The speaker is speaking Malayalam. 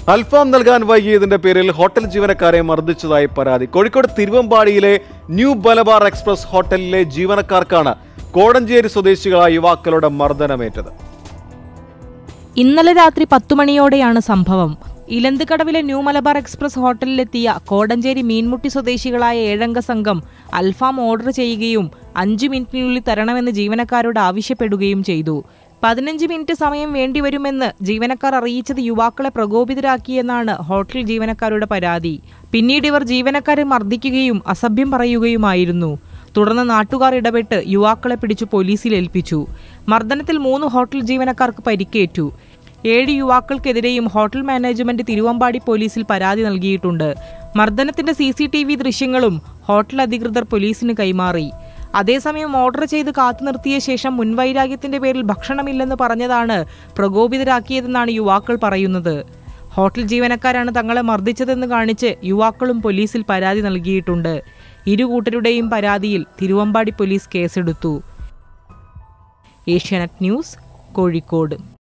അൽഫാം നൽകാൻ വൈകിയതിന്റെ പേരിൽ ഹോട്ടൽ ജീവനക്കാരെ മർദ്ദിച്ചതായി പരാതി കോഴിക്കോട് തിരുവമ്പാടിയിലെ ന്യൂ ബലബാർ എക്സ്പ്രസ് ഹോട്ടലിലെ ജീവനക്കാർക്കാണ് കോടഞ്ചേരി സ്വദേശികളായ യുവാക്കളുടെ മർദ്ദനമേറ്റത് ഇന്നലെ രാത്രി പത്തു മണിയോടെയാണ് സംഭവം ഇലന്തുകടവിലെ ന്യൂ മലബാർ എക്സ്പ്രസ് ഹോട്ടലിലെത്തിയ കോടഞ്ചേരി മീൻമുട്ടി സ്വദേശികളായ ഏഴംഗ സംഘം അൽഫാം ഓർഡർ ചെയ്യുകയും അഞ്ചു മിനിറ്റിനുള്ളിൽ തരണമെന്ന് ജീവനക്കാരോട് ആവശ്യപ്പെടുകയും ചെയ്തു പതിനഞ്ച് മിനിറ്റ് സമയം വേണ്ടിവരുമെന്ന് ജീവനക്കാർ അറിയിച്ചത് യുവാക്കളെ പ്രകോപിതരാക്കിയെന്നാണ് ഹോട്ടൽ ജീവനക്കാരുടെ പരാതി പിന്നീട് ഇവർ ജീവനക്കാരെ മർദ്ദിക്കുകയും അസഭ്യം പറയുകയുമായിരുന്നു തുടർന്ന് നാട്ടുകാർ ഇടപെട്ട് യുവാക്കളെ പിടിച്ചു പോലീസിൽ ഏൽപ്പിച്ചു മർദ്ദനത്തിൽ മൂന്ന് ഹോട്ടൽ ജീവനക്കാർക്ക് പരിക്കേറ്റു ഏഴ് യുവാക്കൾക്കെതിരെയും ഹോട്ടൽ മാനേജ്മെന്റ് തിരുവമ്പാടി പോലീസിൽ പരാതി നൽകിയിട്ടുണ്ട് മർദ്ദനത്തിന്റെ സി സി ടി വി ദൃശ്യങ്ങളും ഹോട്ടൽ അധികൃതർ പോലീസിന് കൈമാറി അതേസമയം ഓർഡർ ചെയ്ത് കാത്തു നിർത്തിയ ശേഷം മുൻവൈരാഗ്യത്തിന്റെ പേരിൽ ഭക്ഷണമില്ലെന്ന് പറഞ്ഞതാണ് പ്രകോപിതരാക്കിയതെന്നാണ് യുവാക്കൾ പറയുന്നത് ഹോട്ടൽ ജീവനക്കാരാണ് തങ്ങളെ മർദ്ദിച്ചതെന്ന് കാണിച്ച് യുവാക്കളും പോലീസിൽ പരാതി നൽകിയിട്ടുണ്ട് ഇരു കൂട്ടരുടെയും പരാതിയിൽ തിരുവമ്പാടി പോലീസ് കേസെടുത്തു ഏഷ്യാനെറ്റ് ന്യൂസ് കോഴിക്കോട്